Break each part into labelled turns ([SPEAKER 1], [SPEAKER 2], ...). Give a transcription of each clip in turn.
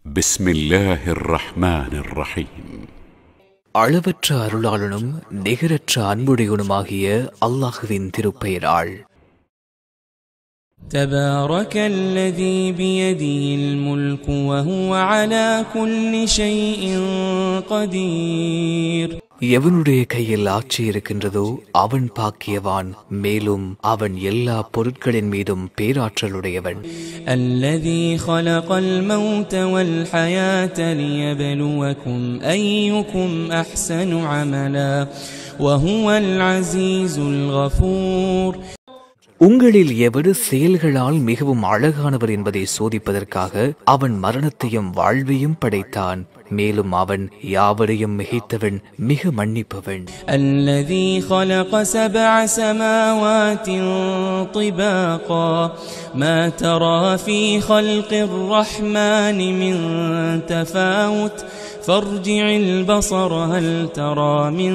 [SPEAKER 1] بسم الله الرحمن الرحيم
[SPEAKER 2] அளவற்ற அருளாளனும் நிகரற்ற அன்புடையவனுமாகிய அல்லாஹுவின் திருப்பெயரால்
[SPEAKER 3] تبارك الذي بيده الملك وهو على كل شيء قدير
[SPEAKER 2] எவனுடைய கையில் ஆட்சி இருக்கின்றதோ அவன் பாக்கியவான் மேலும் அவன் எல்லா பொருட்களின் மீதும் பேராற்றலுடையவன்
[SPEAKER 3] الذي خلق الموت والحياة ليبلوكم أيكم أحسن عملا وهو العزيز الغفور
[SPEAKER 2] உங்களில் எவரு செயல்களால் மிகவும் அழகானவர் என்பதை சோதிப்பதற்காக அவன் மரணத்தையும் வாழ்வையும் படைத்தான் மேலும் அவன் யாவரையும் மிகைத்தவன் மிக மன்னிப்பவன்
[SPEAKER 3] الذي خلق سبع سماوات طباقا ما ترى في خلق الرحمن من تفاوت فارجع البصر هل ترى من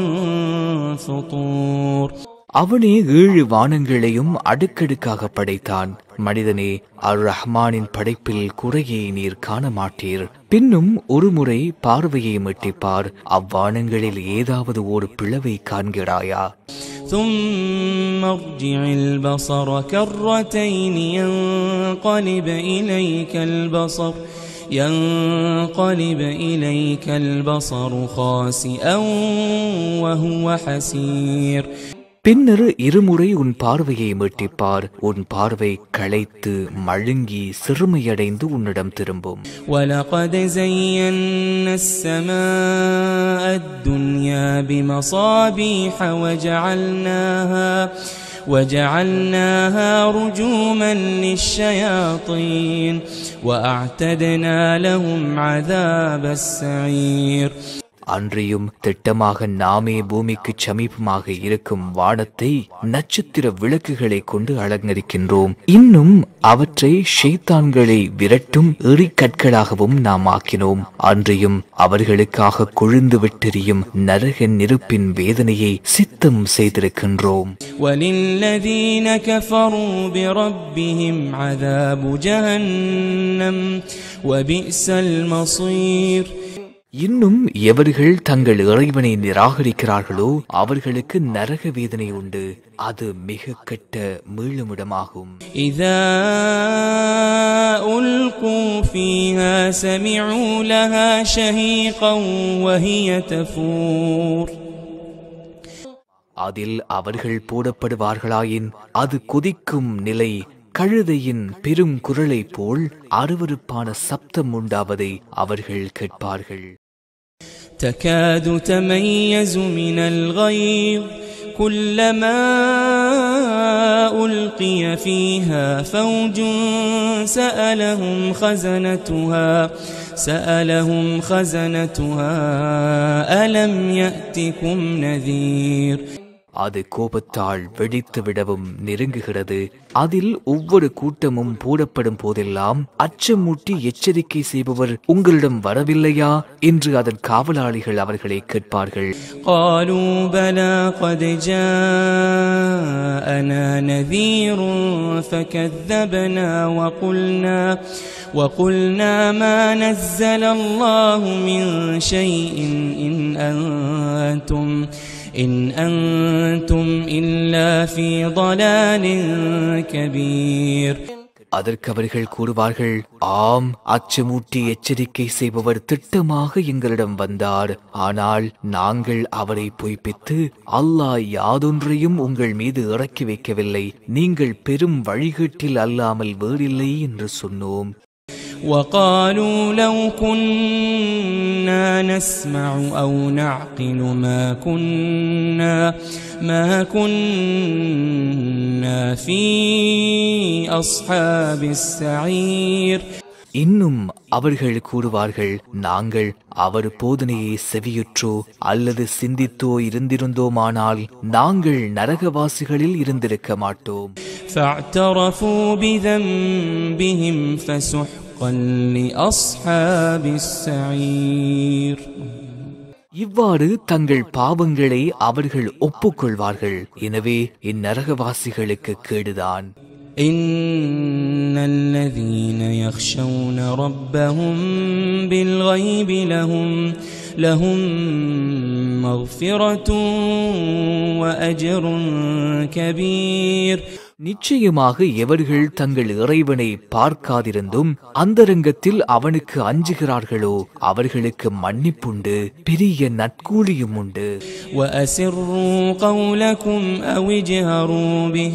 [SPEAKER 3] فطور
[SPEAKER 2] அவனே ஏழு வானங்களையும் அடுக்கடுக்காக படைத்தான் மனிதனே அர் ரஹ்மானின் படைப்பில் குறையை நீர் காண மாட்டீர் பின்னும் ஒருமுறை பார்வையை மட்டிப்பார் அவ்வானங்களில் ஏதாவது ஒரு பிளவை காண்கிறாயா
[SPEAKER 3] ثم ارجع البصر كرتين ينقلب إليك البصر ينقلب إليك البصر خاسئا وهو حسير
[SPEAKER 2] பின்னர் இருமுறை உன் பார்வையை மீட்டிப்பார் உன் பார்வை களைத்து மழுங்கி சிறுமையடைந்து உன்னிடம் திரும்பும்
[SPEAKER 3] ولقد زينا السماء الدنيا بمصابيح وجعلناها وجعلناها رجوما للشياطين وأعتدنا لهم عذاب السعير
[SPEAKER 2] அன்றியும் திட்டமாக நாமே பூமிக்கு சமீபமாக இருக்கும் வானத்தை நட்சத்திர விளக்குகளை கொண்டு அலங்கரிக்கின்றோம் இன்னும் அவற்றை ஷைத்தான்களை விரட்டும் எறிக்கற்களாகவும் நாம் ஆக்கினோம் அன்றியும் அவர்களுக்காக கொழுந்து விட்டெறியும் நரக நெருப்பின் வேதனையை சித்தம் செய்திருக்கின்றோம்
[SPEAKER 3] وللذين كفروا بربهم عذاب جهنم وبئس المصير
[SPEAKER 2] இன்னும் எவர்கள் தங்கள் இறைவனை நிராகரிக்கிறார்களோ அவர்களுக்கு நரக வேதனை உண்டு அது மிக கெட்ட மீளுமிடமாகும்
[SPEAKER 3] إذا ألقوا فيها سمعوا لها شهيقا وهي تفور
[SPEAKER 2] அதில் அவர்கள் போடப்படுவார்களாயின் அது கொதிக்கும் நிலை கழுதையின் பெரும் குரலைப் போல் அருவருப்பான சப்தம் உண்டாவதை அவர்கள் கேட்பார்கள்
[SPEAKER 3] تكاد تميز من الغيظ كلما ألقي فيها فوج سألهم خزنتها سألهم خزنتها ألم يأتكم نذير
[SPEAKER 2] அது கோபத்தால் வெடித்து விடவும் நெருங்குகிறது அதில் ஒவ்வொரு கூட்டமும் போடப்படும் போதெல்லாம் அச்சமூட்டி எச்சரிக்கை செய்பவர் உங்களிடம் வரவில்லையா என்று அதன் காவலாளிகள் அவர்களை கேட்பார்கள்
[SPEAKER 3] قالوا بلى قد جاءنا نذير فكذبنا وقلنا وقلنا ما نزل الله من شيء إن أنتم إن أنتم إلا في ضلال كبير
[SPEAKER 2] அதற்கு அவர்கள் கூறுவார்கள் ஆம் அச்சமூட்டி எச்சரிக்கை செய்பவர் திட்டமாக எங்களிடம் வந்தார் ஆனால் நாங்கள் அவரை பொய்ப்பித்து அல்லாஹ் யாதொன்றையும் உங்கள் மீது இறக்கி வைக்கவில்லை நீங்கள் பெரும் வழிகேட்டில் அல்லாமல் வேறில்லை என்று சொன்னோம்
[SPEAKER 3] وقالوا لو كنا نسمع أو نعقل ما كنا ما كنا في أصحاب السعير
[SPEAKER 2] இன்னும் அவர்கள் கூறுவார்கள் நாங்கள் அவர் போதனையை செவியுற்றோ அல்லது சிந்தித்தோ இருந்திருந்தோமானால் நாங்கள் நரகவாசிகளில் இருந்திருக்க மாட்டோம்
[SPEAKER 3] فاعترفوا بذنبهم فسحقا لأصحاب السعير
[SPEAKER 2] இவ்வாறு தங்கள் பாவங்களை அவர்கள் ஒப்புக்கொள்வார்கள் எனவே இந்நரகவாசிகளுக்கு கேடுதான்
[SPEAKER 3] إن الذين يخشون ربهم بالغيب لهم لهم مغفرة وأجر كبير
[SPEAKER 2] நிச்சயமாக எவர்கள் தங்கள் இறைவனை பார்க்காதிருந்தும் அந்தரங்கத்தில் அவனுக்கு அஞ்சுகிறார்களோ அவர்களுக்கு மன்னிப்புண்டு பெரிய நற்கூலியும் உண்டு
[SPEAKER 3] وأسروا قولكم أو اجهروا به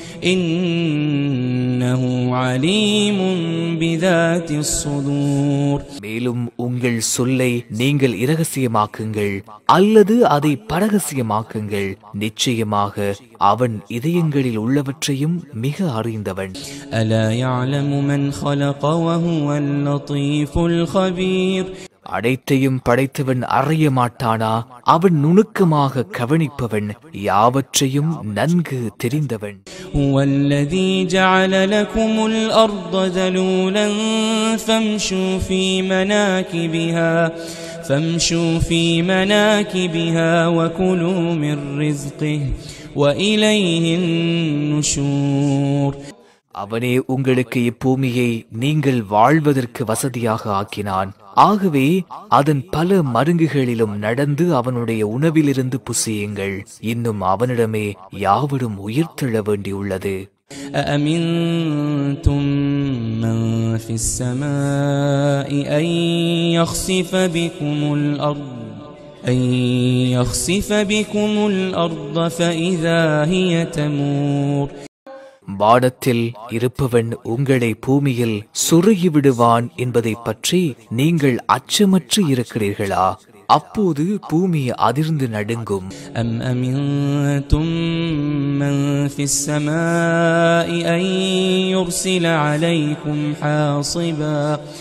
[SPEAKER 3] إنه عليم بذات الصدور
[SPEAKER 2] மேலும் உங்கள் சொல்லை நீங்கள் இரகசியமாக்குங்கள் அல்லது அதை பரகசியமாக்குங்கள் நிச்சயமாக அவன் இதயங்களில் உள்ளவற்றையும் மிக அறிந்தவன்
[SPEAKER 3] ألا يعلم من خلق وهو اللطيف الخبير
[SPEAKER 2] அனைத்தையும் படைத்தவன் அறிய மாட்டானா அவன் நுணுக்கமாக கவனிப்பவன் யாவற்றையும் நன்கு தெரிந்தவன்
[SPEAKER 3] هو الذي جعل لكم الأرض ذلولا فامشوا في مناكبها فامشوا في مناكبها وكلوا من رزقه وإليه النشور
[SPEAKER 2] அவனே உங்களுக்கு இப்பூமியை நீங்கள் வாழ்வதற்கு வசதியாக ஆக்கினான் ஆகவே அதன் பல மருங்குகளிலும் நடந்து அவனுடைய உணவிலிருந்து புசியுங்கள் இன்னும் அவனிடமே யாவரும் உயிர்த்தெழ வேண்டியுள்ளது
[SPEAKER 3] أأمنتم من في السماء أن يخسف بكم الأرض أن يخسف بكم الأرض فإذا هي تمور
[SPEAKER 2] வானத்தில் இருப்பவன் உங்களை பூமியில் சொருகி விடுவான் என்பதைப் பற்றி நீங்கள் அச்சமற்று இருக்கிறீர்களா அப்போது பூமி அதிர்ந்து நடுங்கும்
[SPEAKER 3] أم أمنتم من في السماء أن يرسل عليكم حاصبا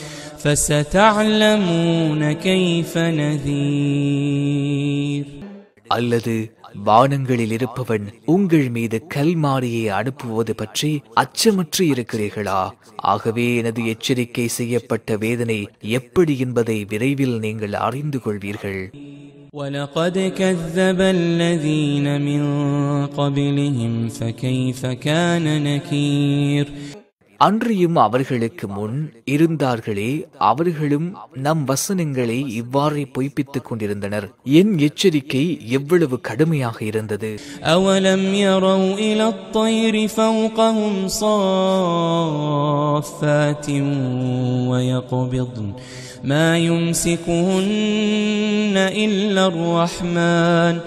[SPEAKER 3] فستعلمون كيف نذير
[SPEAKER 2] அல்லது வானங்களில் இருப்பவன் உங்கள் மீது கல்மாரியை அனுப்புவது பற்றி அச்சமற்று இருக்கிறீர்களா ஆகவே எனது எச்சரிக்கை செய்யப்பட்ட வேதனை எப்படி என்பதை விரைவில் நீங்கள் அறிந்து கொள்வீர்கள்
[SPEAKER 3] ولقد كذب الذين من قبلهم فكيف كان نكير
[SPEAKER 2] அன்றியும் அவர்களுக்கு முன் இருந்தார்களே அவர்களும் நம் வசனங்களை இவ்வாறே பொய்ப்பித்துக் கொண்டிருந்தனர் என் எச்சரிக்கை எவ்வளவு கடுமையாக இருந்தது
[SPEAKER 3] أولم يروا إلى الطير فوقهم صافات ويقبضن ما يمسكهن إلا الرحمن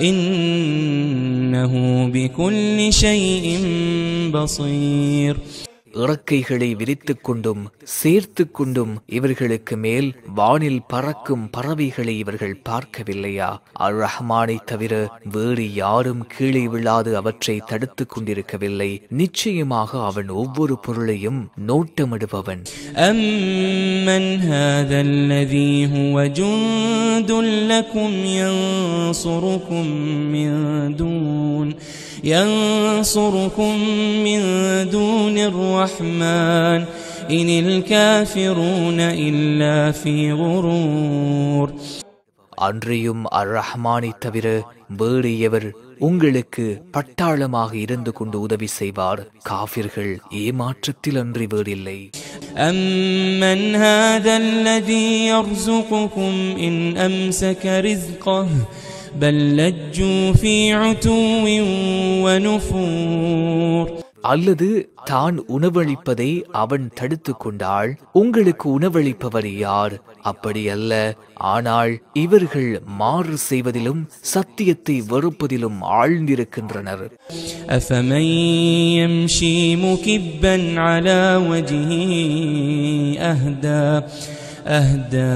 [SPEAKER 3] إنه بكل شيء بصير
[SPEAKER 2] இறக்கைகளை விரித்துக் கொண்டும் சேர்த்து கொண்டும் இவர்களுக்கு மேல் வானில் பறக்கும் பறவைகளை இவர்கள் பார்க்கவில்லையா அர் ரஹ்மானை தவிர வேறு யாரும் கீழே விழாது அவற்றை தடுத்துக் கொண்டிருக்கவில்லை நிச்சயமாக அவன் ஒவ்வொரு பொருளையும் நோட்டமிடுபவன்
[SPEAKER 3] أمن هذا الذي هو جند لكم ينصركم من دون ينصركم من دون الرحمن إن الكافرون إلا في غرور
[SPEAKER 2] அன்றியும் அர் ரஹ்மானை தவிர வேறு எவர் உங்களுக்கு பட்டாளமாக இருந்து கொண்டு உதவி செய்வார் காபிர்கள் ஏமாற்றத்தில் அன்றி வேறில்லை
[SPEAKER 3] أمن هذا الذي يرزقكم إن أمسك رزقه بل لجوا في عتو ونفور
[SPEAKER 2] அல்லது தான் உணவளிப்பதை அவன் தடுத்து கொண்டால் உங்களுக்கு உணவளிப்பவர் யார் அப்படி அல்ல ஆனால் இவர்கள் மாறு செய்வதிலும் சத்தியத்தை வெறுப்பதிலும் ஆழ்ந்திருக்கின்றனர்
[SPEAKER 3] أفمن يمشي مكبا على وجهه أهدى أهدى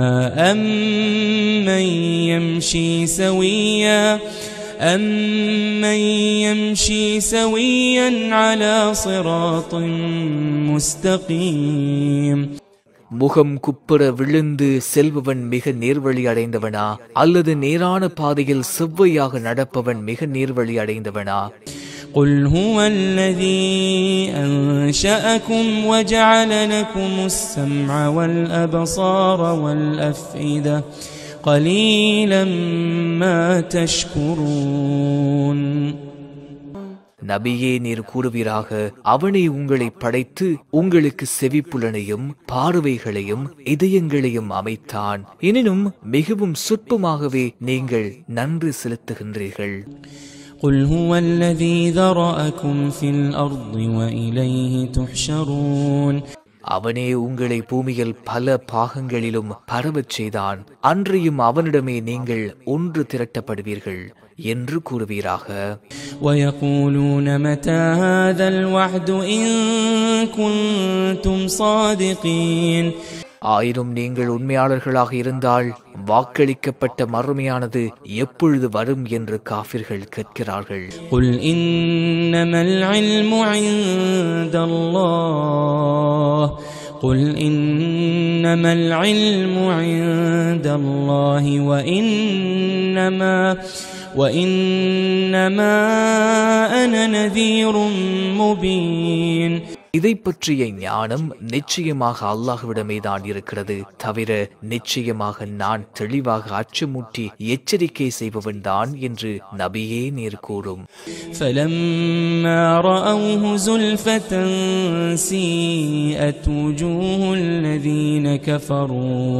[SPEAKER 3] أمن يمشي سويا أمن يمشي سويا على صراط مستقيم
[SPEAKER 2] முகம் குப்புற விழுந்து செல்பவன் மிக நேர்வழி அடைந்தவனா அல்லது நேரான பாதையில் செவ்வையாக நடப்பவன் மிக நேர்வழி அடைந்தவனா
[SPEAKER 3] قل هو الذي أنشأكم وجعل لكم السمع والأبصار والأفئدة قليلا ما تشكرون
[SPEAKER 2] நபியே நீர் கூறுவீராக அவனே உங்களை படைத்து உங்களுக்கு செவிப்புலனையும் பார்வைகளையும் இதயங்களையும் அமைத்தான் எனினும் மிகவும் சொற்பமாகவே நீங்கள் நன்றி செலுத்துகின்றீர்கள்
[SPEAKER 3] قل هو الذي ذرأكم في الأرض وإليه تحشرون
[SPEAKER 2] அவனே உங்களை பூமியில் பல பாகங்களிலும் பரவச் செய்தான் அன்றியும் அவனிடமே நீங்கள் ஒன்று திரட்டப்படுவீர்கள் என்று கூறுவீராக
[SPEAKER 3] ويقولون متى هذا الوعد إن كنتم صادقين
[SPEAKER 2] ஆயினும் நீங்கள் உண்மையாளர்களாக இருந்தால் வாக்களிக்கப்பட்ட மறுமையானது எப்பொழுது வரும் என்று காபிர்கள் கேட்கிறார்கள்
[SPEAKER 3] قل إنما العلم عند الله قل إنما العلم عند الله وإنما وإنما أنا نذير مبين
[SPEAKER 2] இதை பற்றிய ஞானம் நிச்சயமாக அல்லாஹ்விடமே தான் இருக்கிறது தவிர நிச்சயமாக நான் தெளிவாக அச்சமூட்டி எச்சரிக்கை செய்பவன் தான் என்று நபியே நீர் கூறும்
[SPEAKER 3] فلما رأوه زلفة سيئت وجوه الذين كفروا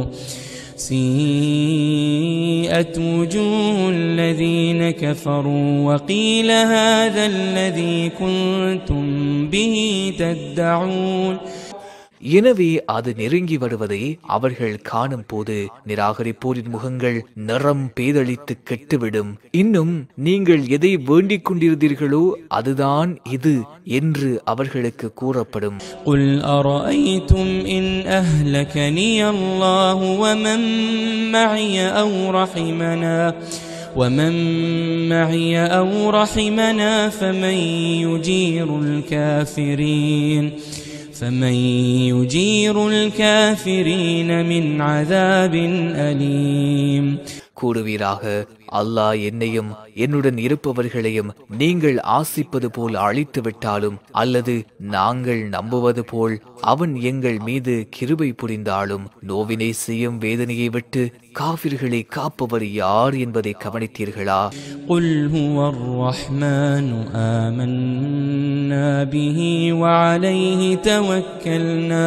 [SPEAKER 3] سيئت وجوه الذين كفروا وقيل هذا الذي كنتم به تدعون
[SPEAKER 2] எனவே அது நெருங்கி வருவதை அவர்கள் காணும் போது நிராகரிப்போரின் முகங்கள் நிறம் பேதளித்து கெட்டுவிடும் இன்னும் நீங்கள் எதை வேண்டிக் கொண்டிருந்தீர்களோ அதுதான் இது என்று அவர்களுக்கு கூறப்படும்
[SPEAKER 3] قل أرأيتم إن أهلكني الله ومن معي أو رحمنا ومن معي أو رحمنا فمن يجير الكافرين فمن يجير الكافرين من عذاب أليم
[SPEAKER 2] கூறுவீராக அல்லாஹ் என்னையும் என்னுடன் இருப்பவர்களையும் நீங்கள் ஆசிப்பது போல் அழித்து விட்டாலும் அல்லது நாங்கள் நம்புவது போல் அவன் எங்கள் மீது கிருபை புரிந்தாலும் நோவினை செய்யும் வேதனையை விட்டு காபிர்களை காப்பவர் யார் என்பதை கவனித்தீர்களா
[SPEAKER 3] قل هو الرحمن آمنا به وعليه توكلنا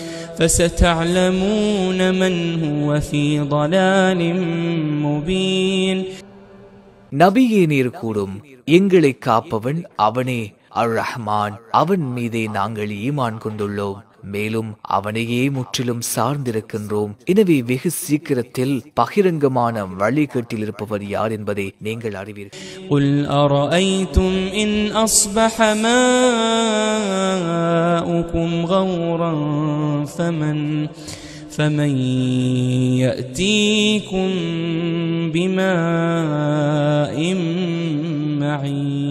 [SPEAKER 3] فستعلمون من هو في ضلال مبين
[SPEAKER 2] நபியே நீர் கூறும் எங்களை காப்பவன் அவனே அர் ரஹ்மான் அவன் மீதே நாங்கள் ஈமான் கொண்டுள்ளோம் மேலும் அவனையே முற்றிலும் சார்ந்திருக்கின்றோம் எனவே வெகு சீக்கிரத்தில் பகிரங்கமான வழிகேட்டில் இருப்பவர் யார் என்பதை நீங்கள் அறிவீர்கள்
[SPEAKER 3] قل أرأيتم إن أصبح ماؤكم غورا فمن فمن يأتيكم بماء معين